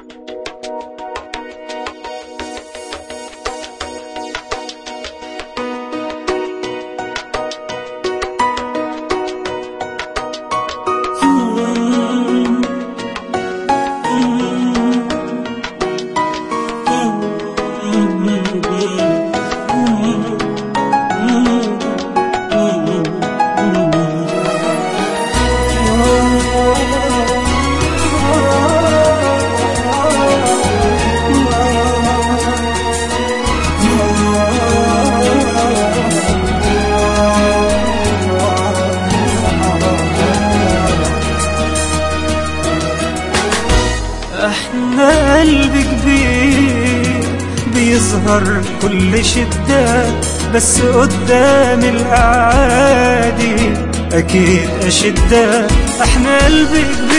احنا قلب كبير بيظهر كل شدة بس قدام الأعادي أكيد أشدة احنا قلب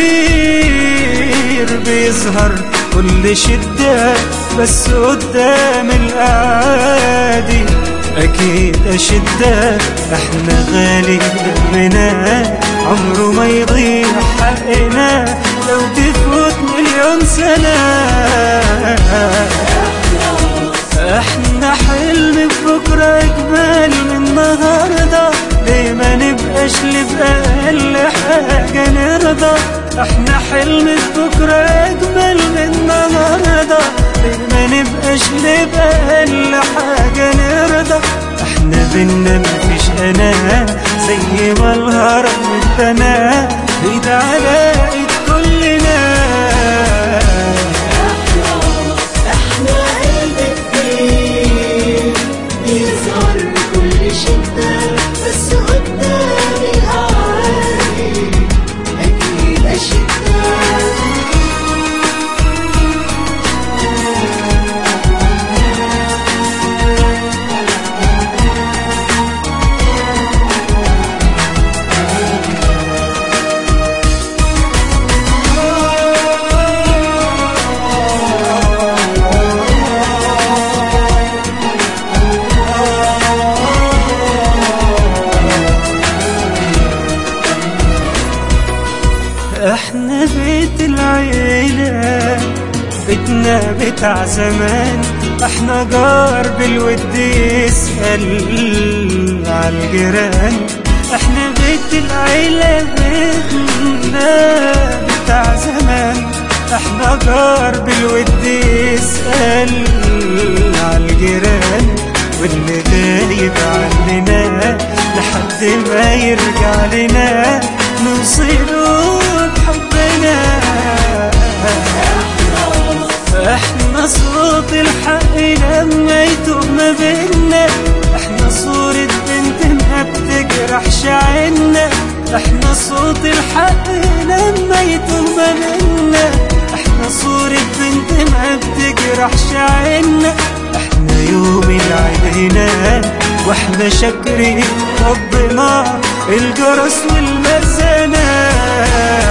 كبير بيظهر كل شدة بس قدام الأعادي أكيد أشدة احنا غالي دمنا عمره ما يضيع حقنا لو تفوت مليون سنة احنا حلم بكرة أجمل من النهاردة ليه ما نبقاش لبأقل حاجة نرضى احنا حلم بكرة أجمل من النهاردة ليه ما نبقاش لبأقل حاجة نرضى احنا بينا مفيش انا زي ما الهرم اتبنى ايد على ايد كلنا احنا قلب كبير بيظهر كل شدة بس قدام الأعالي أكيد أشدة احنا بيت العيلة بيتنا بتاع زمان احنا جار بالود يسأل عالجيران احنا بيت العيلة بيتنا بتاع زمان احنا جار بالود يسأل عالجيران واللي غايب عننا لحد ما يرجع لنا نوصله بحبنا احنا صوت الحق لما يتوه ما بينا احنا صورة بنت ما بتجرحش عنا احنا صوت الحق لما يتوه ما بينا احنا صورة بنت ما بتجرحش عنا احنا يوم العيد هنا واحنا شاكرين ربنا الجرس والمزانة